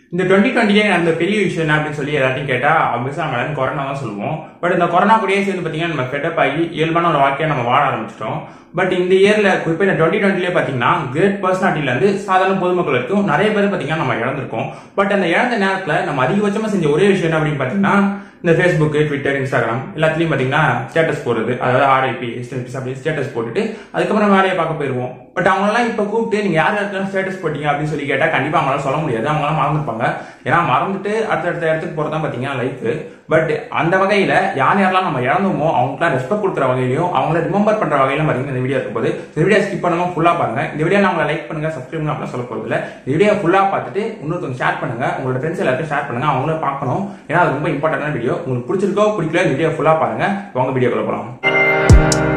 இந்த டுவெண்ட்டி டுவெண்ட்டிலே நடந்த பெரிய விஷயம் என்ன அப்படின்னு சொல்லி எல்லாத்தையும் கேட்டா ஆப்வியஸா நம்ம எல்லாரும் கொரோனா தான் சொல்லுவோம் பட் இந்த கொரோனா கூடயே சேர்ந்து பாத்தீங்கன்னா நம்ம ஃபெட்டப் ஆகி இயல்பான ஒரு வாழ்க்கையை நம்ம வாழ ஆரம்பிச்சிட்டோம் பட் இந்த இயர்ல குறிப்பா இந்த டுவெண்ட்டி டுவெண்ட்டிலே பாத்தீங்கன்னா கிரேட் பர்சனாலிட்டில இருந்து சாதாரண பொதுமக்கள் வரைக்கும் நிறைய பேர் பாத்தீங்கன்னா நம்ம இழந்திருக்கோம் பட் அந்த இழந்த நேரத்துல நம்ம அதிகபட்சமா செஞ்ச ஒரே விஷயம் என்ன அப்படின்னு பாத்தீங்கன்னா இந்த ஃபேஸ்புக் ட்விட்டர் இன்ஸ்டாகிராம் எல்லாத்துலயும் பாத்தீங்கன்னா ஸ்டேட்டஸ் போடுறது அதாவது ஆர்ஐபி அப்படி ஸ்டேட்டஸ் போட்டுட்டு அதுக்கப்புறம் வேலையை பார்க்க போயிருவோம் பட் அவங்களாம் இப்ப கூப்பிட்டு நீங்க யார் யாருக்கெல்லாம் ஸ்டேட்டஸ் போட்டீங்க அப்படின்னு சொல்லி கேட்டா கண்டிப்பா அவங்களால சொல்ல முடியாது அவங்களாம் மறந்துருப்பாங்க ஏன்னா மறந்துட்டு அடுத்தடுத்த இடத்துக்கு போறதா பாத்தீங்கன்னா லைஃப் பட் அந்த வகையில யார் யாரெல்லாம் நம்ம இழந்தோமோ அவங்களுக்குலாம் ரெஸ்பெக்ட் கொடுக்குற வகையிலையும் அவங்கள ரிமெம்பர் பண்ற வகையிலும் பாத்தீங்கன்னா இந்த வீடியோ இருக்கும் போது இந்த வீடியோ ஸ்கிப் பண்ணாம ஃபுல்லா பாருங்க இந்த வீடியோ அவங்களை லைக் பண்ணுங்க சப்ஸ்கிரைப் பண்ணுங்க அப்படிலாம் சொல்ல போறது இல்ல இந்த வீடியோ ஃபுல்லா பார்த்துட்டு இன்னொருத்தவங்க ஷேர் பண்ணுங்க உங்களோட ஃப்ரெண்ட்ஸ் எல்லாருக்கும் ஷேர் பண்ணுங்க அவங்களும் பார்க்கணும் ஏன்னா அது ரொம்ப இம்பார்ட்டன்டான வீடியோ உங்களுக்கு பிடிச்சிருக்கோ பிடிக்கல இந்த வீடியோ ஃபுல்லா பாருங்க உங்க வீடியோக்குள்ள போலாம்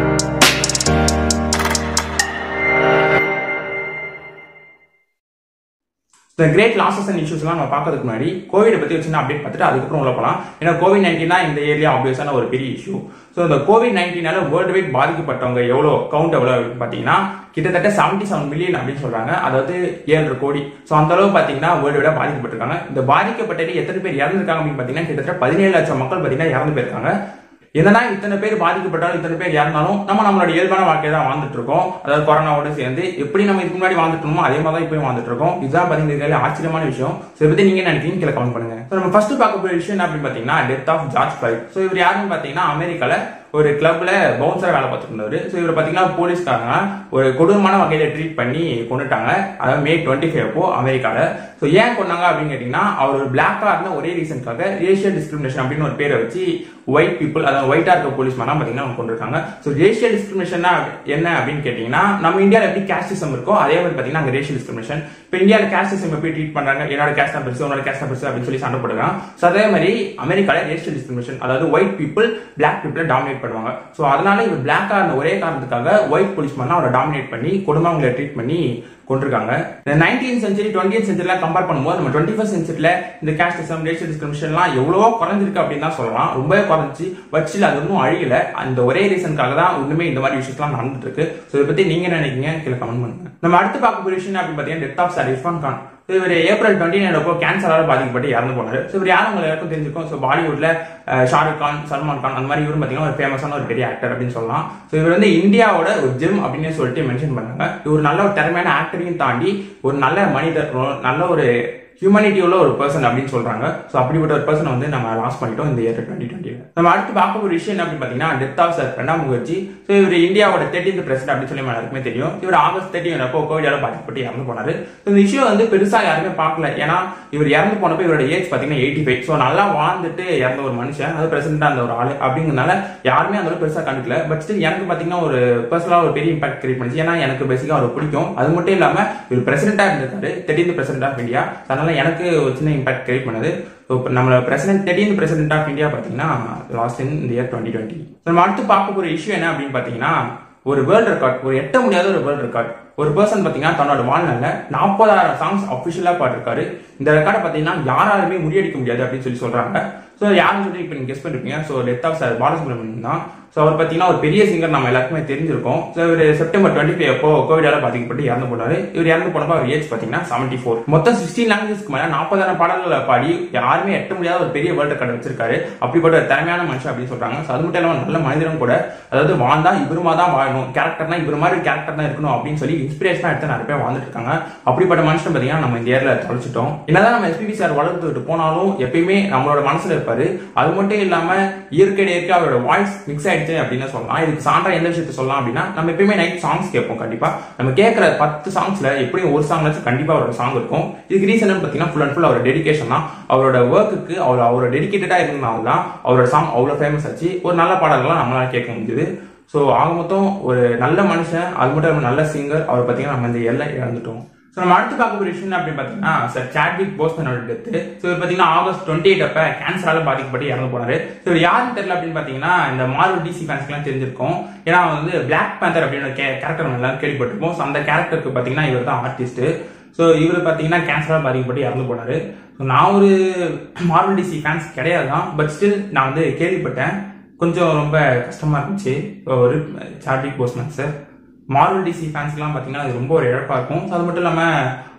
இந்த கிரேட் லாசஸ் அண்ட் இஷ்யூஸ்லாம் நம்ம பார்க்கறதுக்கு முன்னாடி கோவிட் பத்தி ஒரு சின்ன அப்டேட் பார்த்துட்டு அதுக்கப்புறம் உள்ள போலாம் ஏன்னா கோவிட் நைன்டீன் இந்த ஏரியா ஆப்வியஸான ஒரு பெரிய இஷ்யூ ஸோ இந்த கோவிட் நைன்டீனால வேர்ல்டு வைட் பாதிக்கப்பட்டவங்க எவ்வளோ கவுண்ட் எவ்வளோ அப்படின்னு பார்த்தீங்கன்னா கிட்டத்தட்ட செவன்டி செவன் மில்லியன் அப்படின்னு சொல்றாங்க அதாவது ஏழரை கோடி ஸோ அந்த அளவு பார்த்தீங்கன்னா வேர்ல்டு வைடா பாதிக்கப்பட்டிருக்காங்க இந்த பாதிக்கப்பட்டது எத்தனை பேர் இறந்துருக்காங்க அப்படின்னு பார்த்தீங்கன்னா கிட்டத்தட்ட பதினேழு லட்சம் மக்கள் பார்த்தீங்கன்னா இறந்து போயிருக்காங்க என்னன்னா இத்தனை பேர் பாதிக்கப்பட்டாலும் இத்தனை பேர் இறந்தாலும் நம்ம நம்மளோட இயல்பான வாழ்க்கையை தான் வாழ்ந்துட்டு இருக்கோம் அதாவது கொரோனாவோட சேர்ந்து எப்படி நம்ம இதுக்கு முன்னாடி வாழ்ந்துட்டு இருந்தோமோ அதே மாதிரி தான் இப்பயும் வாழ்ந்துட்டு இருக்கோம் இதுதான் பாத்தீங்கன்னா ஆச்சரியமான விஷயம் ஸோ இதை பத்தி நீங்க நினைக்கிறீங்க கீழே கமெண்ட் பண்ணுங்க ஸோ நம்ம ஃபர்ஸ்ட் பார்க்க போகிற விஷயம் என்ன அப்படின்னு பாத்தீங்கன்னா death of George Floyd so இவர் யாருன்னு பாத்தீங்கன்னா அமெரிக்கால ஒரு கிளப்ல பவுன்சரா வேலை பார்த்துட்டு இருந்தாரு ஸோ இவர் பாத்தீங்கன்னா போலீஸ்காரங்க ஒரு கொடூரமான வகையில ட்ரீட் பண்ணி கொண்டுட்டாங்க அதாவது மே டுவெண்ட்டி ஃபைவ் அப்போ அமெரிக்கால ஸோ ஏன் கொண்டாங்க அப்படின்னு கேட்டீங்கன்னா அவர் ஒரு பிளாக்கா இருந்த ஒரே ரீசனுக்காக ரேஷியல் டிஸ்கிரிமினேஷன் அப்படின்னு ஒரு பேரை வச்சு ஒயிட் பீப்புள் அதாவது ஒயிட்டா இருக்க போலீஸ் மேலாம் பாத்தீங்கன்னா அவங்க கொண்டிருக்காங்க ஸோ ரேஷியல் டிஸ்கிரிமினேஷன் என்ன அப்படின்னு கேட்டீங்கன்னா நம்ம இந்தியாவில் எப்படி கேஸ்டிசம் இருக்கோ அதே மாதிரி பாத்தீங்கன்னா அங்க ரேஷியல் டிஸ்கிரிமினேஷன் இப்போ இந்தியாவில் கேஸ்டிசம் எப்படி ட்ரீட் பண்றாங்க என்னோட கேஸ்ட் தான் பெருசு உன்னோட கேஸ்ட் தான் பெருசு அப்படின்னு சொல்லி சண்டை போடுறாங்க ஸோ அதே மாதிரி அமெரிக்கால ரேஷியல் டிஸ்கிரிமினேஷன் அதாவது ஒயிட் பீப்புள் பிளாக் பீப்புளை டாமினேட் பண்ணுவாங்க ஸோ அதனால இவர் பிளாக்கா இருந்த ஒரே காரணத்துக்காக ஒயிட் போலீஸ் மேலாம் அவரை டாமினேட் பண்ணி குடும்பங்களை ட்ரீட் பண்ணி கொண்டிருக்காங்க இந்த நைன்டீன் சென்ச்சுரி டுவெண்ட்டி சென்ச்சுரில கம்பேர் பண்ணும்போது நம்ம டுவெண்ட்டி ஃபர்ஸ்ட் சென்ச்சுரில இந்த கேஸ்டிசம் ரேஷியல் டிஸ்கிரிமினேஷன்லாம் எவ்வளவோ குறைஞ்சிருக்கு அப்படின்னு தான் சொல்லலாம் ரொம்பவே குறைஞ்சி பட் ஸ்டில் அது இன்னும் அழியல அந்த ஒரே ரீசனுக்காக தான் இன்னுமே இந்த மாதிரி விஷயம்லாம் நடந்துட்டு இருக்கு ஸோ இதை பத்தி நீங்க என்ன நினைக்கிறீங்க கீழே கமெண்ட் பண்ணுங்க நம்ம அடுத்து பார்க்க போகிற விஷயம் அப்படின்னு பார்த்தீங்கன்னா death of sir Irrfan Khan so இவர் ஏப்ரல் டுவெண்ட்டி நைன் அப்போ கேன்சரால பாதிக்கப்பட்டு இறந்து போனாரு ஸோ இவர் யாரும் உங்களுக்கு எல்லாருக்கும் தெரிஞ்சிருக்கும் ஸோ பாலிவுட்ல ஷாருக் கான் சல்மான் கான் அந்த மாதிரி இவரும் பார்த்தீங்கன்னா ஒரு ஃபேமஸான ஒரு பெரிய ஆக்டர் அப்படின்னு சொல்லலாம் ஸோ இவர் வந்து இந்தியாவோட ஒரு ஜிம் அப்படின்னு சொல்லிட்டு மென்ஷன் பண்ணாங்க இவர் நல்ல ஒரு திறமையான ஆக்டரையும் தாண்டி ஒரு நல்ல மனிதர் நல்ல ஒரு ஹியூமனிட்டி உள்ள ஒரு பர்சன் அப்படின்னு சொல்றாங்க ஸோ அப்படிப்பட்ட ஒரு பர்சனை வந்து நம்ம லாஸ் பண்ணிட்டோம் இந்த இயர் டுவெண்ட்டி டுவெண்ட்டி நம்ம அடுத்து பார்க்க ஒரு விஷயம் என்ன அப்படின்னு பார்த்தீங்கன்னா death of sir Pranab Mukherjee so இவர் இந்தியாவோட தேர்ட்டின்த் பிரசிடன்ட் அப்படின்னு சொல்லி எல்லாருக்குமே தெரியும் இவர் ஆகஸ்ட் தேர்ட்டி அப்போ கோவிடால பாதிக்கப்பட்டு இறந்து போனாரு இந்த விஷயம் வந்து பெருசா யாருமே பார்க்கல ஏன்னா இவர் இறந்து போனப்போ இவரோட ஏஜ் பார்த்தீங்கன்னா எயிட்டி ஃபைவ் ஸோ நல்லா வாழ்ந்துட்டு இறந்த ஒரு மனுஷன் அது பிரசிடண்டா அந்த ஒரு ஆளு அப்படிங்கிறனால யாருமே அந்த பெருசா கண்டுக்கல பட் ஸ்டில் எனக்கு பார்த்தீங்கன்னா ஒரு பர்சனலா ஒரு பெரிய இம்பாக்ட் கிரியேட் பண்ணிச்சு ஏன்னா எனக்கு பேசிக்கா அவர் பிடிக்கும் அது மட்டும் இல்லாம இவர் பிரசிடண்டா இருந்திருக்காரு தேர்ட்டின்த் பிரசிடன்ட் ஆஃப் இந்தியா அதனால எனக்கு ஒரு சின்ன இம்பாக்ட் கிரியேட் பண்ணுது ஸோ இப்போ நம்ம president thirteen president of India பார்த்தீங்கன்னா லாஸ்ட் இன் இந்த இயர் டுவெண்ட்டி டுவெண்ட்டி நம்ம அடுத்து பார்க்க போகிற இஷ்யூ என்ன அப்படின்னு பார்த்தீங்கன்னா ஒரு வேர்ல்டு ரெக்கார்ட் ஒரு எட்ட முடியாத ஒரு வேர்ல்டு ரெக்கார்ட் ஒரு பர்சன் பார்த்தீங்கன்னா தன்னோட வாழ்நாள்ல நாற்பதாயிரம் சாங்ஸ் அஃபிஷியலாக பாடிருக்காரு இந்த ரெக்கார்டை பார்த்தீங்கன்னா யாராலுமே முறியடிக்க முடியாது அப்படின்னு சொல்லி சொல்றாங்க ஸோ யாருன்னு சொல்லி இப்போ நீங்க கெஸ் பண்ணிருப்பீங்க so death of sir Balasubrahmanyam தான் ஸோ அவர் பார்த்தீங்கன்னா ஒரு பெரிய சிங்கர் நம்ம எல்லாருக்குமே தெரிஞ்சிருக்கோம் ஸோ இவர் செப்டம்பர் டுவெண்ட்டி ஃபைவ் அப்போ கோவிடால பாதிக்கப்பட்டு இறந்து போனாரு இவர் இறந்து போனப்போ அவர் ஏஜ் பார்த்தீங்கன்னா செவன்டி ஃபோர் மொத்தம் சிக்ஸ்டீன் லாங்குவேஜ்க்கு மேலே நாற்பதாயிரம் பாடல்களை பாடி யாருமே எட்ட முடியாத ஒரு பெரிய வேர்ல்டு ரெக்கார்டு வச்சிருக்காரு அப்படிப்பட்ட ஒரு திறமையான மனுஷன் அப்படின்னு சொல்றாங்க ஸோ அது மட்டும் இல்லாமல் நல்ல மனிதனும் கூட அதாவது வாழ்ந்தா இவருமா தான் வாழணும் கேரக்டர்னா இவர் மாதிரி கேரக்டர் தான் இருக்கணும் அப்படின்னு சொல்லி இன்ஸ்பிரேஷனா எடுத்து நிறைய பேர் வாழ்ந்துட்டு இருக்காங்க அப்படிப்பட்ட மனுஷன் பார்த்தீங்கன்னா நம்ம இந்த இயர்ல தொலைச்சிட்டோம் என்னதான் நம்ம எஸ்பிபி சார் வளர்த்துட்டு போனாலும் எப்பயுமே நம்மளோட மனசுல இருப்பாரு அது மட்டும் இல்லாம இயற்கை இயற்கை அவரோட வாய்ஸ் மிக்ஸ் ஆயிடுச்சு அப்படின்னு சொல்லலாம் இதுக்கு சான்றா எந்த விஷயத்த சொல்லலாம் அப்படின்னா நம்ம எப்பயுமே நைட் சாங்ஸ் கேட்போம் கண்டிப்பா நம்ம கேட்கிற பத்து சாங்ஸ்ல எப்படியும் ஒரு சாங்ல கண்டிப்பா அவரோட சாங் இருக்கும் இதுக்கு ரீசன் பாத்தீங்கன்னா ஃபுல் அண்ட் ஃபுல் அவரோட டெடிகேஷன் தான் அவரோட ஒர்க்குக்கு அவர் அவரோட டெடிகேட்டடா இருந்தனால தான் அவரோட சாங் அவ்வளவு ஃபேமஸ் ஆச்சு ஒரு நல்ல பாடல்கள்லாம் நம்மளால கேட்க முடியுது ஸோ ஆக மொத்தம் ஒரு நல்ல மனுஷன் அது மட்டும் இல்லாமல் நல்ல சிங்கர் அவர் பார்த்தீங்கன்னா நம்ம இந்த எல்லாம் இழந்துட்டோம் ஸோ நம்ம அடுத்து பார்க்க போகிற விஷயம் அப்படின்னு பார்த்தீங்கன்னா சார் சாட்விக் போஸ்மனோட டெத்து ஸோ இவர் பார்த்தீங்கன்னா ஆகஸ்ட் டுவெண்ட்டி எயிட் அப்போ கேன்சரால பாதிக்கப்பட்டு இறந்து போனாரு ஸோ இவர் யாருன்னு தெரியல அப்படின்னு பார்த்தீங்கன்னா இந்த மார்வல் டிசி ஃபேன்ஸ்க்குலாம் தெரிஞ்சிருக்கும் ஏன்னா அவன் வந்து பிளாக் பேந்தர் அப்படின்னு கேரக்டர் நம்ம எல்லாரும் கேள்விப்பட்டிருப்போம் ஸோ அந்த கேரக்டருக்கு பார்த்தீங்கன்னா இவர் தான் ஆர்டிஸ்ட் ஸோ இவர் பார்த்தீங்கன்னா கேன்சரால் பாதிக்கப்பட்டு இறந்து போனாரு ஸோ நான் ஒரு மார்வல் டிசி ஃபேன்ஸ் கிடையாது தான் பட் ஸ்டில் நான் வந்து கேள்விப்பட்டேன் கொஞ்சம் ரொம்ப கஷ்டமா இருந்துச்சு ஒரு Chadwick Boseman sir Marvel DC ஃபேன்ஸ்க்குலாம் பார்த்தீங்கன்னா அது ரொம்ப ஒரு இழப்பா இருக்கும் ஸோ அது மட்டும் இல்லாமல்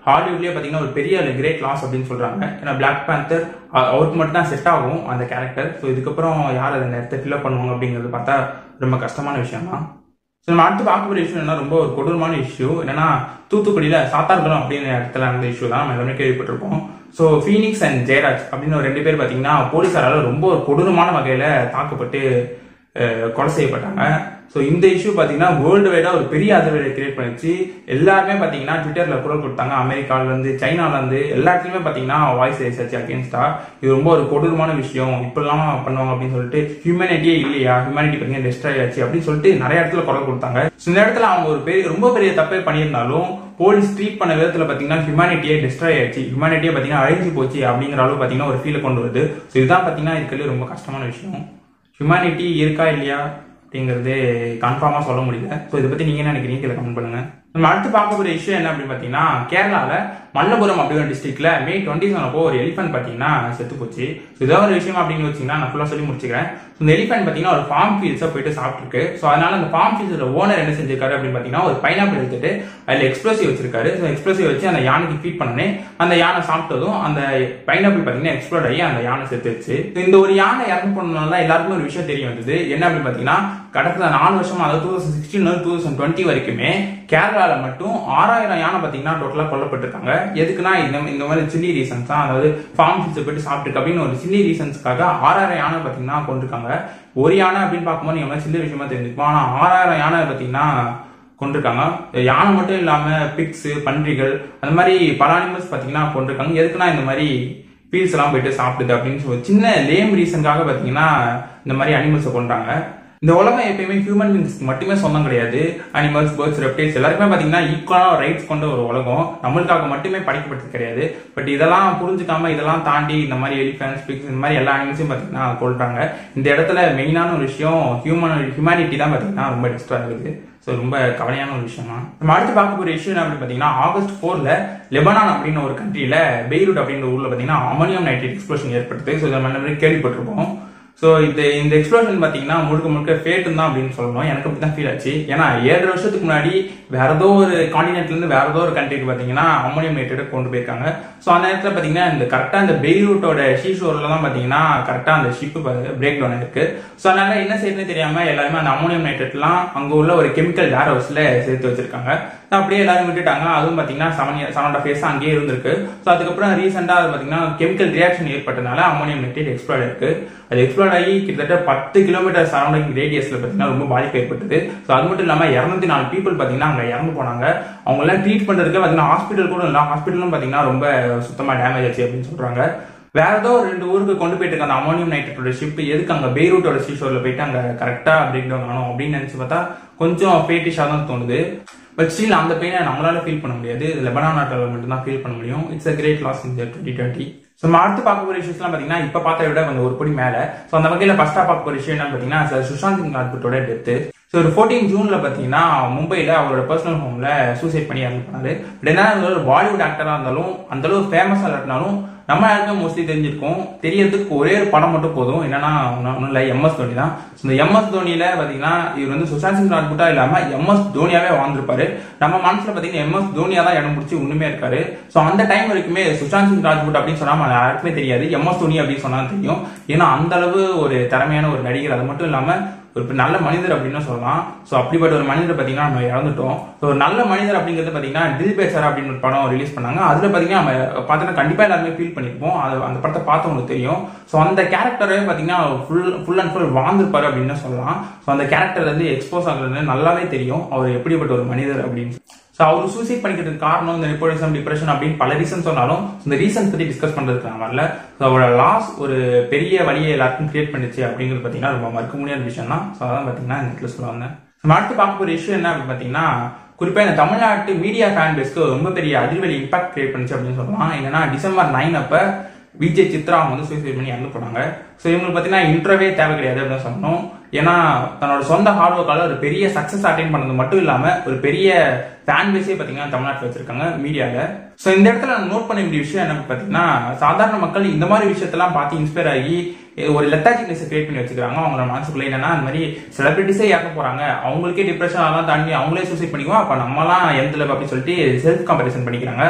ஹாலிவுட்லயே பாத்தீங்கன்னா ஒரு பெரிய கிரேட் லாஸ் அப்படின்னு சொல்றாங்க ஏன்னா பிளாக் பேந்தர் அவருக்கு மட்டும் தான் செட் ஆகும் அந்த கேரக்டர் ஸோ இதுக்கப்புறம் யார் அதை நேரத்தை ஃபில்அப் பண்ணுவாங்க அப்படிங்கிறது பார்த்தா ரொம்ப கஷ்டமான விஷயம் தான் ஸோ நம்ம அடுத்து பார்க்கக்கூடிய இஷ்யூ என்ன ரொம்ப ஒரு கொடூரமான இஷ்யூ என்னன்னா தூத்துக்குடியில சாத்தார்குளம் அப்படின்ற இடத்துல நடந்த இஷ்யூ தான் நம்ம எல்லாமே கேள்விப்பட்டிருப்போம் ஸோ ஃபீனிக்ஸ் அண்ட் ஜெயராஜ் அப்படின்னு ஒரு ரெண்டு பேர் பார்த்தீங்கன்னா போலீஸாரால ரொம்ப ஒரு கொடூரமான வகையில தாக்கப்பட்டு அஹ், கொலை செய்யப்பட்டாங்க ஸோ இந்த இஷ்யூ பார்த்தீங்கன்னா வேர்ல்டு வைடா ஒரு பெரிய அதிர்வலை கிரியேட் பண்ணிச்சு எல்லாருமே பார்த்தீங்கன்னா ட்விட்டர்ல குரல் கொடுத்தாங்க அமெரிக்கால இருந்து சைனால இருந்து எல்லா இடத்துலயுமே பார்த்தீங்கன்னா வாய்ஸ் ரைஸ் அகேன்ஸ்டா இது ரொம்ப ஒரு கொடூரமான விஷயம் இப்படிலாம் பண்ணுவாங்க அப்படின்னு சொல்லிட்டு ஹியூமனிட்டியே இல்லையா ஹியூமனிட்டி பார்த்தீங்கன்னா டெஸ்ட்ராய் ஆச்சு அப்படின்னு சொல்லிட்டு நிறைய இடத்துல குரல் கொடுத்தாங்க So, இந்த இடத்துல அவங்க ஒரு பெரிய ரொம்ப பெரிய தப்பே பண்ணியிருந்தாலும் போலீஸ் ட்ரீட் பண்ண விதத்துல பாத்தீங்கன்னா ஹியூமனிட்டியே டிஸ்ட்ராய் ஆயிடுச்சு ஹியூமனிட்டியே பாத்தீங்கன்னா அழிஞ்சு போச்சு அப்படிங்கிற அளவு பாத்தீங்கன்னா ஒரு ஃபீலை கொண்டு வருது ஸோ இதுதான் பாத்தீங்கன்னா இருக்கிறது ரொம்ப கஷ்டமான விஷயம் ஹியூமனிட்டி இருக்கா இல்லையா அப்படிங்கிறது கன்ஃபார்மா சொல்ல முடியல ஸோ இதை பத்தி நீங்க என்ன நினைக்கிறீங்க கீழே கமெண்ட் பண்ணுங்க நம்ம அடுத்து பார்க்க போற இஷ்யூ என்ன அப்படின்னு பாத்தீங்கன்னா கேரளால மல்லபுரம் அப்படிங்கிற டிஸ்ட்ரிக்ட்ல மே டுவெண்ட்டி செவன் அப்போ ஒரு எலிஃபென்ட் பாத்தீங்கன்னா செத்து போச்சு ஸோ இதான் ஒரு விஷயம் அப்படின்னு வச்சீங்கன்னா நான் ஃபுல்லா சொல்லி முடிச்சுக்கிறேன் So, இந்த எலிஃபென்ட் பாத்தீங்கன்னா ஒரு ஃபார்ம் ஃபீல்ஸை போயிட்டு சாப்பிட்டுருக்கு ஸோ அதனால அந்த ஃபார்ம் ஃபீல்ஸோட ஓனர் என்ன செஞ்சிருக்காரு அப்படின்னு பாத்தீங்கன்னா ஒரு பைனாப்பிள் எடுத்துட்டு அதில் எக்ஸ்ப்ளோசிவ் வச்சிருக்காரு ஸோ எக்ஸ்ப்ளோசிவ் வச்சு அந்த யானைக்கு ஃபீட் பண்ணனே அந்த யானை சாப்பிட்டதும் அந்த பைனாப்பிள் பாத்தீங்கன்னா எக்ஸ்ப்ளோர் ஆகி அந்த யானை செத்துருச்சு So, இந்த ஒரு யானை இறந்து போனதுனால எல்லாருக்குமே ஒரு விஷயம் தெரிய வந்தது என்ன அப்படின்னு பாத்தீங்கன்னா கடந்த நாலு வருஷம் அதாவது two thousand sixteen two thousand twenty வரைக்குமே கேரளால மட்டும் ஆறாயிரம் யானை பாத்தீங்கன்னா டோட்டலா கொல்லப்பட்டிருக்காங்க எதுக்குன்னா இந்த இந்த மாதிரி சில்லி ரீசன்ஸ் தான் அதாவது ஃபார்ம் ஃபீல்ஸ் போயிட்டு சாப்பிட்டு அப்படின்னு ஒரு சில்லி ரீசன்ஸ்க்காக ஆறாயிரம் யானை பாத்தீங்கன்னா கொண்டிருக்காங்க ஒரு யானை அப்படின்னு பார்க்கும்போது நீங்க மாதிரி சில்லி விஷயமா தெரிஞ்சுப்போம் ஆனா ஆறாயிரம் யானை பாத்தீங்கன்னா கொண்டிருக்காங்க யானை மட்டும் இல்லாம பிக்ஸ் பன்றிகள் அந்த மாதிரி பல அனிமல்ஸ் பாத்தீங்கன்னா கொண்டிருக்காங்க எதுக்குன்னா இந்த மாதிரி ஃபீல்ஸ் எல்லாம் போயிட்டு சாப்பிடுது அப்படின்னு சொல்லி சின்ன லேம் ரீசனுக்காக பாத்தீங்கன்னா இந்த மாதிரி அனிமல்ஸை கொண்டாங்க இந்த உலகம் எப்பயுமே ஹியூமன் பீங்ஸ்க்கு மட்டுமே சொந்தம் கிடையாது அனிமல்ஸ் பேர்ட்ஸ் ரெப்டைல்ஸ் எல்லாருக்குமே பாத்தீங்கன்னா ஈக்குவலான ரைட்ஸ் கொண்ட ஒரு உலகம் நம்மளுக்காக மட்டுமே படைக்கப்பட்டது கிடையாது பட் இதெல்லாம் புரிஞ்சுக்காம இதெல்லாம் தாண்டி இந்த மாதிரி எலிஃபென்ட்ஸ் பிக்ஸ் இந்த மாதிரி எல்லா அனிமல்ஸையும் பாத்தீங்கன்னா கொள்றாங்க இந்த இடத்துல மெயினான ஒரு விஷயம் ஹியூமன் ஹியூமனிட்டி தான் பாத்தீங்கன்னா ரொம்ப டிஸ்டர்ப் ஆகுது ஸோ ரொம்ப கவலையான ஒரு விஷயம் தான் நம்ம அடுத்து பார்க்க போற விஷயம் என்ன அப்படின்னு பாத்தீங்கன்னா ஆகஸ்ட் ஃபோர்ல லெபனான் அப்படின்னு ஒரு கண்ட்ரியில பெய்ரூட் அப்படின்ற ஊர்ல பாத்தீங்கன்னா அமோனியம் நைட்ரேட் எக்ஸ்ப்ளோஷன் ஏற்படுது ஸோ இதை நம்ம கேள்விப்பட்டிருப்போம் ஸோ இந்த இந்த எக்ஸ்ப்ளோஷன் பார்த்தீங்கன்னா முழுக்க முழுக்க ஃபேட்டு தான் அப்படின்னு சொல்லணும் எனக்கு அப்படி தான் ஃபீல் ஆச்சு ஏன்னா ஏழரை வருஷத்துக்கு முன்னாடி வேற ஏதோ ஒரு காண்டினென்ட்ல இருந்து வேற ஏதோ ஒரு கண்ட்ரிக்கு பார்த்தீங்கன்னா அம்மோனியம் நைட்ரேட்டை கொண்டு போயிருக்காங்க ஸோ அந்த நேரத்தில் பார்த்தீங்கன்னா இந்த கரெக்டாக இந்த பெய்ரூட்டோட ஷீஷோரில் தான் பார்த்தீங்கன்னா கரெக்டாக அந்த ஷிப்பு பிரேக் டவுன் இருக்கு ஸோ அதனால என்ன செய்யுதுன்னு தெரியாம எல்லாருமே அந்த அம்மோனியம் நைட்ரேட்லாம் அங்கே உள்ள ஒரு கெமிக்கல் வேர் ஹவுஸ்ல சேர்த்து வச்சிருக்காங்க So அப்படியே எல்லாரும் விட்டுட்டாங்க அதுவும் பார்த்தீங்கன்னா செவன் செவன் அண்ட் ஃபேஸ் அங்கேயே இருந்திருக்கு ஸோ அதுக்கப்புறம் ரீசெண்டாக பார்த்தீங்கன்னா கெமிக்கல் ரியாக்ஷன் ஏற்பட்டனால அம்மோனியம் நைட்ரேட் எக்ஸ்ப்ளோர் இருக்கு அது எக்ஸ்ப்ளோர் ஆகி கிட்டத்தட்ட பத்து கிலோமீட்டர் சரௌண்டிங் ரேடியஸ்ல பார்த்தீங்கன்னா ரொம்ப பாதிப்பு ஏற்பட்டது ஸோ அது மட்டும் இல்லாமல் இரநூத்தி நாலு பீப்புள் பார்த்தீங்கன்னா அங்கே இறந்து போனாங்க அவங்க எல்லாம் ட்ரீட் பண்றதுக்கு பார்த்தீங்கன்னா ஹாஸ்பிட்டல் கூட இல்லை ஹாஸ்பிட்டலும் பார்த்தீங்கன்னா ரொம்ப சுத்தமாக டேமேஜ் ஆச்சு அப்படின்னு சொல்றாங்க வேற ஏதோ ஒரு ரெண்டு ஊருக்கு கொண்டு போயிட்டு இருக்க அந்த அமோனியம் நைட்ரேட்டோட ஷிப் எதுக்கு அங்க பெய்ரூட்டோட சீஷோர்ல போயிட்டு அங்க கரெக்டா பிரேக் டவுன் ஆகணும் அப்படின்னு நினைச்சு பார்த்தா கொஞ்சம் ஃபேட்டிஷா தான் தோணுது பட் ஸ்டில் அந்த பெயினை நம்மளால ஃபீல் பண்ண முடியாது லெபனான் நாட்டில் மட்டும் தான் ஃபீல் பண்ண முடியும் it's a great loss in twenty twenty so நம்ம அடுத்து பார்க்க போகிற இஷ்யூஸ்லாம் பார்த்தீங்கன்னா இப்போ பார்த்த விட கொஞ்சம் ஒரு படி மேலே ஸோ அந்த வகையில் ஃபர்ஸ்ட்டாக பார்க்க போகிற விஷயம் என்னன்னு பார்த்தீங்கன்னா சுஷாந்த் சிங் ராஜ்புட்டோட டெத்து ஸோ ஒரு ஃபோர்டீன் ஜூன்ல பார்த்தீங்கன்னா மும்பையில் அவரோட பர்சனல் ஹோம்ல சூசைட் பண்ணி இறந்து போனாரு பட் என்ன ஒரு பாலிவுட் ஆக்டராக இருந்தாலும் அந்த அளவு ஃபேமஸாக இல்லாட்டினாலும் நம்ம யாருக்கும் மோஸ்ட்லி தெரிஞ்சிருக்கும் தெரியறதுக்கு ஒரே ஒரு படம் மட்டும் போதும் என்னன்னா ஒன்றும் இல்லை எம்எஸ் தோனி தான் ஸோ இந்த எம்எஸ் தோனியில பார்த்தீங்கன்னா இவர் வந்து சுஷாந்த் சிங் ராஜ்புட்டா இல்லாம எம்எஸ் தோனியாவே வாழ்ந்திருப்பாரு நம்ம மனசுல பார்த்தீங்கன்னா எம்எஸ் தோனியா தான் இடம் பிடிச்சி ஒண்ணுமே இருக்காரு ஸோ அந்த டைம் வரைக்குமே சுஷாந்த் சிங் ராஜ்புட் அப்படின்னு சொன்னா நம்ம யாருக்குமே தெரியாது எம்எஸ் தோனி அப்படின்னு சொன்னா தெரியும் ஏன்னா அந்த அளவு ஒரு திறமையான ஒரு நடிகர் அது மட்டும் இல்லாம ஒரு நல்ல மனிதர் அப்படின்னு சொல்லலாம் ஸோ அப்படிப்பட்ட ஒரு மனிதர் பார்த்தீங்கன்னா நம்ம இறந்துட்டோம் ஸோ ஒரு நல்ல மனிதர் அப்படிங்கிறது பார்த்தீங்கன்னா தில் பேச்சார் அப்படின்னு ஒரு படம் ரிலீஸ் பண்ணாங்க அதில் பார்த்தீங்கன்னா நம்ம பார்த்தீங்கன்னா கண்டிப்பாக எல்லாருமே ஃபீல் பண்ணியிருப்போம் அது அந்த படத்தை பார்த்தவங்களுக்கு தெரியும் ஸோ அந்த கேரக்டரே பார்த்தீங்கன்னா ஃபுல் ஃபுல் அண்ட் ஃபுல் வாழ்ந்திருப்பாரு அப்படின்னு சொல்லலாம் ஸோ அந்த கேரக்டர் வந்து எக்ஸ்போஸ் ஆகுறது நல்லாவே தெரியும் அவர் எப்படிப்பட்ட ஒரு மனிதர் அப்படின்னு ஸோ அவர் சூசைட் பண்ணிக்கிறதுக்கு காரணம் இந்த நிப்போலிசம் டிப்ரெஷன் அப்படின்னு பல ரீசன் சொன்னாலும் இந்த ரீசன் பத்தி டிஸ்கஸ் பண்றதுக்கு நான் வரல ஸோ அவரோட லாஸ் ஒரு பெரிய வழியை எல்லாருக்கும் கிரியேட் பண்ணிச்சு அப்படிங்கிறது பார்த்தீங்கன்னா ரொம்ப மறுக்க முடியாத விஷயம் தான் ஸோ அதான் பார்த்தீங்கன்னா இந்த இடத்துல சொல்ல வந்தேன் நம்ம அடுத்து பார்க்க போகிற இஷ்யூ என்ன அப்படின்னு பார்த்தீங்கன்னா குறிப்பா இந்த தமிழ்நாட்டு மீடியா ஃபேன் பேஸ்க்கு ரொம்ப பெரிய அதிர்வெளி இம்பாக்ட் கிரியேட் பண்ணுச்சு அப்படின்னு சொல்லலாம் என்னன்னா டிசம்பர் நைன் அப்ப விஜய் சித்ரா அவங்க வந்து சூசைட் பண்ணி இறந்து போனாங்க ஸோ இவங்களுக்கு பார்த்தீங்கன்னா இன்டர்வே தேவை கிடையாது அப்படின்னு சொன்னோம் ஏன்னா தன்னோட சொந்த ஹார்ட் ஒர்க்கால ஒரு பெரிய சக்சஸ் அட்டைன் பண்ணது மட்டும் இல்லாம ஒரு பெரிய ஃபேன் பேஸே பார்த்தீங்கன்னா தமிழ்நாட்டில் வச்சிருக்காங்க மீடியால ஸோ இந்த இடத்துல நான் நோட் பண்ண வேண்டிய விஷயம் என்ன பார்த்தீங்கன்னா சாதாரண மக்கள் இந்த மாதிரி விஷயத்தெல்லாம் பார்த்து இன்ஸ்பயர் ஆகி ஒரு லெத்தாஜிக்னஸ் கிரியேட் பண்ணி வச்சுக்கிறாங்க அவங்களோட மனசுக்குள்ள என்னன்னா அந்த மாதிரி செலிபிரிட்டிஸே இறக்க போறாங்க அவங்களுக்கே டிப்ரெஷன் அதெல்லாம் தாண்டி அவங்களே சூசைட் பண்ணிக்குவோம் அப்ப நம்மலாம் எந்த லெவல் அப்படின்னு சொல்லிட்டு செல்ஃப் கம்பேரிசன் பண்ணிக்கிறாங்க ஸோ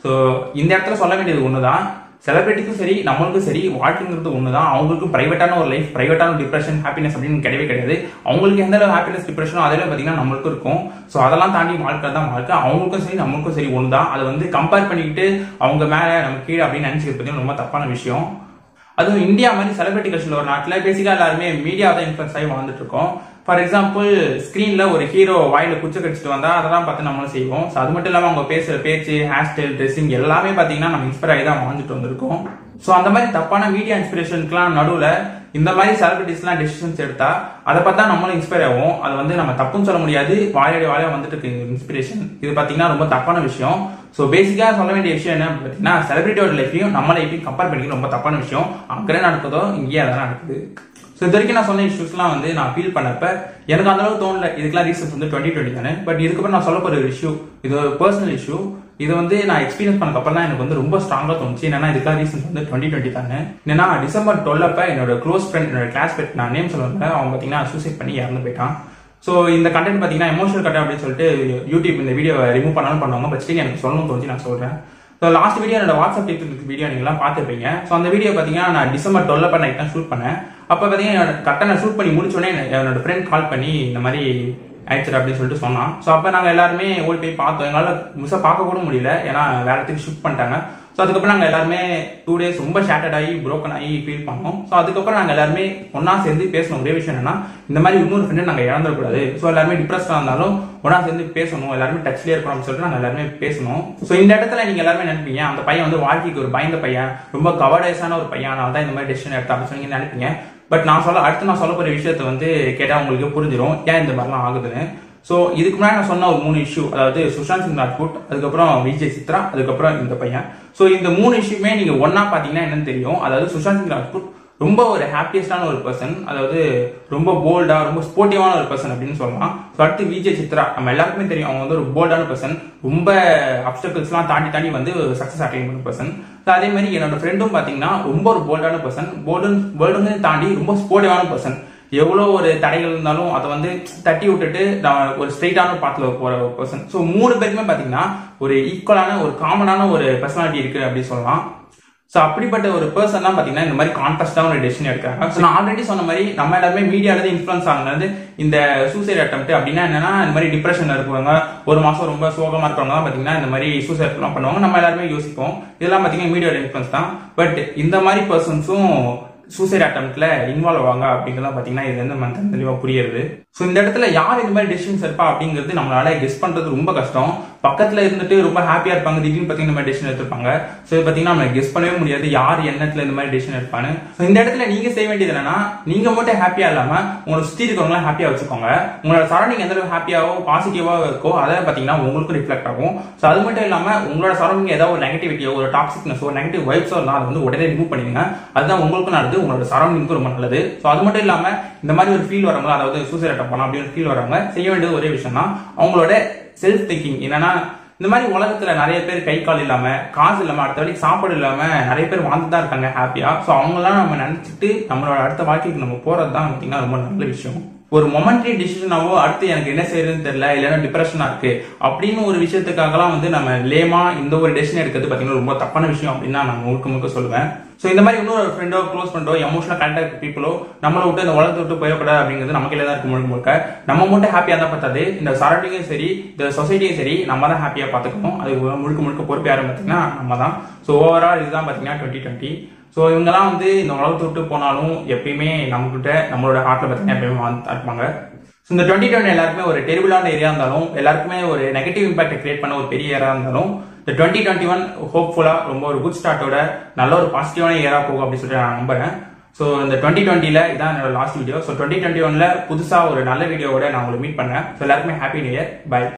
ஸோ இந்த இடத்துல சொல்ல வேண்டியது ஒண்ணுதான் செலிபிரிட்டிக்கும் சரி நம்மளுக்கும் சரி வாழ்க்கைங்கிறது ஒண்ணுதான் அவங்களுக்கும் பிரைவேட்டான ஒரு லைஃப் பிரைவேட்டான டிப்ரெஷன் ஹாப்பினஸ் அப்படின்னு கிடையவே கிடையாது அவங்களுக்கு எந்த அளவு ஹாப்பினஸ் டிப்ரெஷனோ அதே பார்த்தீங்கன்னா நம்மளுக்கும் இருக்கும் ஸோ அதெல்லாம் தாண்டி வாழ்க்கை தான் வாழ்க்கை அவங்களுக்கும் சரி நம்மளுக்கும் சரி ஒன்று தான் அதை வந்து கம்பேர் பண்ணிக்கிட்டு அவங்க மேலே நம்ம கீழே அப்படின்னு நினச்சிக்கிறது பார்த்தீங்கன்னா ரொம்ப தப்பான விஷயம் அதுவும் இந்தியா மாதிரி செலிபிரிட்டி கட்சியில் ஒரு நாட்டில் பேசிக்காக எல்லாருமே மீடியா தான் இன்ஃபுளுன்ஸ் ஆகி வாழ்ந்துட்டு இருக்கோம் ஃபார் எக்ஸாம்பிள் ஸ்க்ரீன்ல ஒரு ஹீரோ வாயில குச்ச கடிச்சிட்டு வந்தா அதெல்லாம் பார்த்து நம்மளும் செய்வோம் ஸோ அது மட்டும் இல்லாமல் அவங்க பேசுற பேச்சு ஹேர் ஸ்டைல் ட்ரெஸ்ஸிங் எல்லாமே பார்த்தீங்கன்னா நம்ம இன்ஸ்பயர் ஆகி தான் வாழ்ந்துட்டு வந்திருக்கோம் ஸோ அந்த மாதிரி தப்பான மீடியா இன்ஸ்பிரேஷனுக்குலாம் நடுவில் இந்த மாதிரி செலிபிரிட்டிஸ்லாம் டெசிஷன்ஸ் எடுத்தா அதை பார்த்தா நம்மளும் இன்ஸ்பயர் ஆகும் அது வந்து நம்ம தப்புன்னு சொல்ல முடியாது வாழையடி வாழையா வந்துட்டு இருக்கு இன்ஸ்பிரேஷன் இது பார்த்தீங்கன்னா ரொம்ப தப்பான விஷயம் ஸோ பேசிக்காக சொல்ல வேண்டிய விஷயம் என்ன பார்த்தீங்கன்னா செலிபிரிட்டியோட லைஃப்பையும் நம்ம லைஃப்பையும் கம்பேர் பண்ணிக்க ரொம்ப தப்பான விஷயம் அங்கே நடக்குதோ இங்கேயே அதான் நடக்குது ஸோ இது வரைக்கும் நான் சொன்ன இஷ்யூஸ்லாம் வந்து நான் ஃபீல் பண்ணப்ப எனக்கு அந்த அளவுக்கு தோணல இதுக்கெல்லாம் ரீசன்ஸ் வந்து டுவெண்ட்டி டுவெண்ட்டி தானே பட் இதுக்கப்புறம் நான் சொல்ல போற ஒரு இஷ்யூ இது ஒரு பர்சனல் இஷ்யூ இது வந்து நான் எக்ஸ்பீரியன்ஸ் பண்ணக்கப்புறம் தான் எனக்கு வந்து ரொம்ப ஸ்ட்ராங்காக தோணுச்சு என்னன்னா இதுக்கெல்லாம் ரீசன்ஸ் வந்து டுவெண்ட்டி டுவெண்ட்டி தானே என்னன்னா டிசம்பர் டுவெல் அப்ப என்னோட க்ளோஸ் ஃப்ரெண்ட் என்னோட கிளாஸ் மேட் நான் நேம் சொல்லுவேன் அவன் பார்த்தீங்கன்னா சூசைட் பண்ணி இறந்து போயிட்டான் ஸோ இந்த கண்டென்ட் பார்த்தீங்கன்னா எமோஷனல் கண்டென்ட் அப்படின்னு சொல்லிட்டு யூடியூப் இந்த வீடியோ ரிமூவ் பண்ணாலும் பண்ணுவாங்க பட் ஸ்டில் எனக்கு சொல்லணும்னு தோணுச்சு நான் சொல்றேன் ஸோ லாஸ்ட் வீடியோ என்னோட வாட்ஸ்அப் டிக்டாக் வீடியோ நீங்களாம் பார்த்துருப்பீங்க ஸோ அந்த வீடியோ பார்த்தீங்கன்னா நான் டிசம்பர் டுவெல் அப்ப நைட் தான் ஷூட் பண்ணேன் அப்போ பார்த்தீங்கன்னா கரெக்டாக நான் ஷூட் பண்ணி முடிச்சோடனே என்னோட ஃப்ரெண்ட் கால் பண்ணி இந்த மாதிரி ஆயிடுச்சு அப்படின்னு சொல்லிட்டு சொன்னான் ஸோ அப்போ நாங்கள் எல்லாருமே ஓடி போய் பார்த்தோம் எங்களால் முழுசாக பார்க்க கூட முடியல ஏன்னா வேற இடத்துக்கு ஷிஃப்ட் பண்ணிட்டாங்க ஸோ அதுக்கப்புறம் நாங்கள் எல்லாருமே டூ டேஸ் ரொம்ப ஷேட்டட் ஆகி broken ஆகி ஃபீல் பண்ணோம் ஸோ அதுக்கப்புறம் நாங்கள் எல்லாருமே ஒன்றா சேர்ந்து பேசணும் ஒரே விஷயம் என்னன்னா இந்த மாதிரி இன்னொரு ஃப்ரெண்டை நாங்கள் இழந்துடக்கூடாது ஸோ எல்லாருமே டிப்ரெஸ்டாக இருந்தாலும் ஒன்றா சேர்ந்து பேசணும் எல்லாருமே டச்லேயே இருக்கணும் அப்படின்னு சொல்லிட்டு நாங்கள் எல்லாருமே பேசணும் ஸோ இந்த இடத்துல நீங்கள் எல்லாருமே நினைப்பீங்க அந்த பையன் வந்து வாழ்க்கைக்கு ஒரு பயந்த பையன் ரொம்ப கவர்டைஸான ஒரு பையன் அதனால தான் இந்த மாதிரி டெசிஷன் எடுத்தா அப்படின்னு சொல்லி நீங்க நினைப்பீங்க பட் நான் சொல்ல அடுத்து நான் சொல்ல போகிற விஷயத்த வந்து கேட்டால் உங்களுக்கு புரிஞ்சிடும் ஏன் இந்த மாதிரிலாம் ஆகுதுன்னு ஸோ இதுக்கு முன்னாடி நான் சொன்ன ஒரு மூணு இஷ்யூ அதாவது சுஷாந்த் சிங் ராஜ்புட் அதுக்கப்புறம் விஜய் சித்ரா அதுக்கப்புறம் இந்த பையன் ஸோ இந்த மூணு இஷ்யூமே நீங்க ஒன்னா பாத்தீங்கன்னா என்னன்னு தெரியும் அதாவது சுஷாந்த் சிங் ராஜ்புட் ரொம்ப ஒரு ஹாப்பியஸ்டான ஒரு பர்சன் அதாவது ரொம்ப போல்டா ரொம்ப ஸ்போர்ட்டிவான ஒரு பர்சன் அப்படின்னு சொல்லலாம் ஸோ அடுத்து விஜய் சித்ரா நம்ம எல்லாருக்குமே தெரியும் அவங்க வந்து ஒரு போல்டான பர்சன் ரொம்ப அப்டக்கல்ஸ்லாம் தாண்டி தாண்டி வந்து சக்ஸஸ் அட்டைன் பண்ண பர்சன் ஸோ அதே மாதிரி என்னோட ஃப்ரெண்டும் பாத்தீங்கன்னா ரொம்ப ஒரு போல்டான பர்சன் போல்டன் போல்டுன்னு தாண்டி ரொம்ப ஸ்போர்ட்டிவான பர்சன் எவ்வளோ ஒரு தடைகள் இருந்தாலும் அதை வந்து தட்டி விட்டுட்டு நான் ஒரு ஸ்ட்ரெயிட்டான பாத்தில் போற பர்சன் ஸோ மூணு பேருக்குமே பார்த்தீங்கன்னா ஒரு ஈக்குவலான ஒரு காமனான ஒரு பர்சனாலிட்டி இருக்கு அப்படின்னு சொல்லலாம் ஸோ அப்படிப்பட்ட ஒரு பர்சன் தான் பார்த்தீங்கன்னா இந்த மாதிரி கான்ட்ராஸ்டாக ஒரு டெசிஷன் எடுக்கிறாங்க ஸோ நான் ஆல்ரெடி சொன்ன மாதிரி நம்ம எல்லாருமே மீடியாவில இன்ஃப்ளூன்ஸ் ஆனது இந்த சூசைட் அட்டம் அப்படின்னா என்னன்னா இந்த மாதிரி டிப்ரெஷன்ல இருக்கிறவங்க ஒரு மாசம் ரொம்ப சோகமா இருக்கிறவங்க தான் பார்த்தீங்கன்னா இந்த மாதிரி சூசைட் எல்லாம் பண்ணுவாங்க நம்ம எல்லாருமே யோசிப்போம் இதெல்லாம் பார்த்தீங்கன்னா மீடியாவோட இன்ஃப்ளூன்ஸ் தான் பட் இந்த மாதிரி பர்சன்ஸும் சூசைட் அட்டம்ப்ட்ல இன்வால்வ் ஆவாங்க அப்படிங்கிறத பாத்தீங்கன்னா இது வந்து நமக்கு தெளிவா புரியுது ஸோ இந்த இடத்துல யார் இந்த மாதிரி டெசிஷன்ஸ் எடுப்பா அப்படிங்கிறது நம்மளால கெஸ் பண்றது ரொம்ப கஷ்டம் பக்கத்துல இருந்துட்டு ரொம்ப ஹாப்பியா இருப்பாங்க திடீர்னு பாத்தீங்கன்னா இந்த மாதிரி டெசிஷன் எடுத்திருப்பாங்க ஸோ இது பாத்தீங்கன்னா நம்ம கெஸ் பண்ணவே முடியாது யார் எண்ணத்துல இந்த மாதிரி டெசிஷன் எடுப்பான்னு ஸோ இந்த இடத்துல நீங்க செய்ய வேண்டியது என்னன்னா நீங்க மட்டும் ஹாப்பியா இல்லாம உங்களை சுத்தி இருக்கவங்க ஹாப்பியா வச்சுக்கோங்க உங்களோட சரௌண்டிங் எந்த அளவுக்கு ஹாப்பியாவோ பாசிட்டிவாவோ இருக்கோ அதை பாத்தீங்கன்னா உங்களுக்கும் ரிஃப்ளெக்ட் ஆகும் ஸோ அது மட்டும் இல்லாம உங்களோட சரௌண்டிங் ஏதாவது ஒரு நெகட்டிவிட்டியோ ஒரு டாக்ஸிக்னஸோ நெகட்டிவ் வைப்ஸோ இருந்தால் அதை வந்து உடனே ரிமூவ் பண்ணிடுங்க அதுதான் உங்களுக்கும் நல்லது உங்களோட சரௌண்டிங்க்கும் ரொம்ப நல்லது ஸோ அது மட்டும் இல்லாம இந்த மாதிரி ஒரு ஃபீல் வரவங்க அதாவது சூசைட் அட்டம் பண்ணலாம் அப்படின்னு ஃபீல் வரவங்க செய்ய வேண்டியது ஒரே விஷயம் தான் அவங்களோட செல்ஃப் திங்கிங் என்னன்னா இந்த மாதிரி உலகத்துல நிறைய பேர் கை கால் இல்லாம காசு இல்லாம அடுத்த வரைக்கும் சாப்பாடு இல்லாம நிறைய பேர் வாழ்ந்து தான் இருக்காங்க ஹாப்பியா ஸோ அவங்களாம் நம்ம நினைச்சிட்டு நம்மளோட அடுத்த வாழ்க்கைக்கு நம்ம போறது தான் பார்த்தீங்கன்னா ரொம்ப நல்ல விஷயம் ஒரு மொமெண்ட்ரி டிசிஷனாவோ அடுத்து எனக்கு என்ன செய்யறதுன்னு தெரியல இல்லைன்னா டிப்ரெஷனா இருக்கு அப்படின்னு ஒரு விஷயத்துக்காகலாம் வந்து நம்ம லேமா இந்த ஒரு டெசிஷன் எடுக்கிறது பார்த்தீங்கன்னா ரொம்ப தப்பான விஷயம் அப்படின்னு நான் முழுக்க முழுக்க சொல்லுவேன் ஸோ இந்த மாதிரி இன்னொரு ஃப்ரெண்டோ க்ளோஸ் ஃப்ரெண்டோ எமோஷனல் கான்டாக்ட் பீப்புளோ நம்மளை விட்டு இந்த உலகத்தை விட்டு போயிடக்கூடாது அப்படிங்கிறது நமக்கு தான் இருக்கு முழுக்க முழுக்க நம்ம மட்டும் ஹாப்பியாக தான் பார்த்தாது இந்த சரௌண்டிங்கும் சரி இந்த சொசைட்டியும் சரி நம்ம தான் ஹாப்பியாக பார்த்துக்கணும் அது முழுக்க முழுக்க பொறுப்பு யாரும் பார்த்தீங்கன்னா நம்ம தான் ஸோ ஓவரால் இதுதான் பார்த்தீங்கன்னா டுவெண்ட்டி டுவெண்ட்டி ஸோ இவங்கெல்லாம் வந்து இந்த உலகத்தை விட்டு போனாலும் எப்பயுமே நம்மகிட்ட நம்மளோட ஹார்ட்ல பார்த்தீங்கன்னா எப்பயுமே வாழ்ந்து இருப்பாங்க ஸோ இந்த டுவெண்ட்டி டுவெண்ட்டி எல்லாருக்குமே ஒரு டெரிபிளான ஏரியா இருந்தாலும் எல்லாருக்குமே ஒரு நெகட்டிவ் இம்பாக்ட் கிரியேட் பண்ண ஒரு பெரிய ஏரா இருந்தாலும் இந்த டுவெண்ட்டி டுவெண்ட்டி ஒன் ஹோப்ஃபுல்லா ரொம்ப ஒரு குட் ஸ்டார்ட்டோட நல்ல ஒரு பாசிட்டிவான ஏரா போகும் அப்படின்னு சொல்லிட்டு நான் நம்புறேன் ஸோ இந்த டுவெண்ட்டி டுவெண்ட்டில இதான் என்னோட last video so twenty twenty ஒன்ல புதுசா ஒரு நல்ல வீடியோவோட நான் உங்களை மீட் பண்ணேன் ஸோ எல்லாருக்குமே ஹாப்பி நியூ இயர் பை